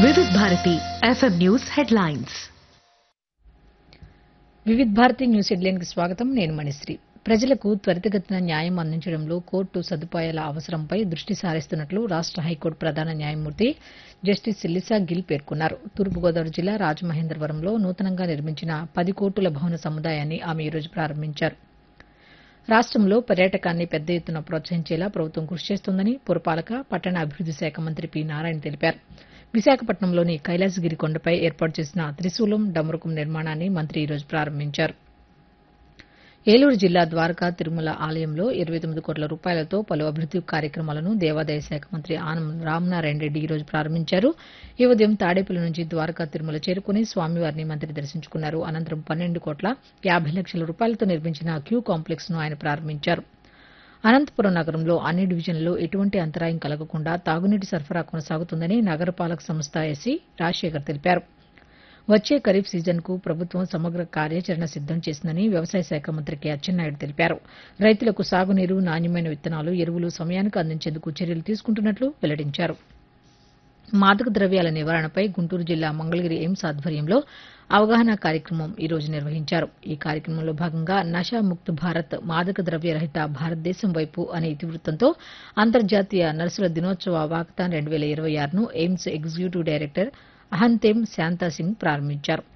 వివిధ Bharati FM news headlines Vividh Bharati news హెడ్లైన్కి స్వాగతం నేను మణిశ్రీ ప్రజలకు త్వరితగతిన న్యాయం అందించడంలో కోర్టు సదుపాయాల అవసరంపై దృష్టి సారిస్తున్నట్లు రాష్ట హైకోర్టు ప్రధాన న్యాయమూర్తి జస్టిస్ సిల్లిసా గిల్ పేర్కొన్నారు తూర్పుగోదావరి జిల్లా రాజమహేంద్రవరంలో నూతనంగా నిర్మించిన పది కోటుల భవన సముదాయాన్ని ఆమె ఈరోజు ప్రారంభించారు రాష్ట్రంలో పర్యాటకాన్ని పెద్ద ఎత్తున ప్రోత్సహించేలా ప్రభుత్వం కృషి చేస్తోందని పురపాలక పట్టణ అభివృద్ది శాఖ మంత్రి పి నారాయణ తెలిపారు విశాఖపట్నంలోని కైలాసగిరి కొండపై ఏర్పాటు చేసిన త్రిశూలం డమరుకం నిర్మాణాన్ని మంత్రి ఈరోజు ప్రారంభించారు ఏలూరు జిల్లా ద్వారకా తిరుమల ఆలయంలో ఇరవై తొమ్మిది కోట్ల రూపాయలతో పలు అభివృద్ది కార్యక్రమాలను దేవాదాయ శాఖ మంత్రి ఆనం రామనారాయణ రెడ్డి ఈరోజు ప్రారంభించారు ఈ ఉదయం తాడేపల్లి నుంచి ద్వారకా తిరుమల చేరుకుని స్వామివారిని మంత్రి దర్శించుకున్నారు అనంతరం పన్నెండు కోట్ల యాభై లక్షల రూపాయలతో నిర్మించిన క్యూ కాంప్లెక్స్ ను ఆయన ప్రారంభించారు అనంతపురం నగరంలో అన్ని డివిజన్లలో ఎటువంటి అంతరాయం కలగకుండా తాగునీటి సరఫరా కొనసాగుతుందని నగరపాలక సంస్థ ఎస్సీ రాజశేఖర్ తెలిపారు వచ్చే ఖరీఫ్ సీజన్కు ప్రభుత్వం సమగ్ర కార్యాచరణ సిద్దం చేసిందని వ్యవసాయ శాఖ మంత్రి కె అచ్చెన్నాయుడు తెలిపారు రైతులకు సాగునీరు నాణ్యమైన విత్తనాలు ఎరువులు సమయానికి అందించేందుకు చర్యలు తీసుకుంటున్నట్లు వెల్లడించారు మాదక ద్రవ్యాల నివారణపై గుంటూరు జిల్లా మంగళగిరి ఎయిమ్స్ ఆధ్వర్యంలో అవగాహన కార్యక్రమం ఈ రోజు నిర్వహించారు ఈ కార్యక్రమంలో భాగంగా నషా ముక్త్ భారత్ మాదక ద్రవ్య రహిత భారతదేశం వైపు అనే ఇతివృత్తంతో అంతర్జాతీయ నర్సుల దినోత్సవ వాకథాన్ రెండు వేల ఇరవై ఆరును AIIMS executive director Ahanthem Santa Singh ప్రారంభించారు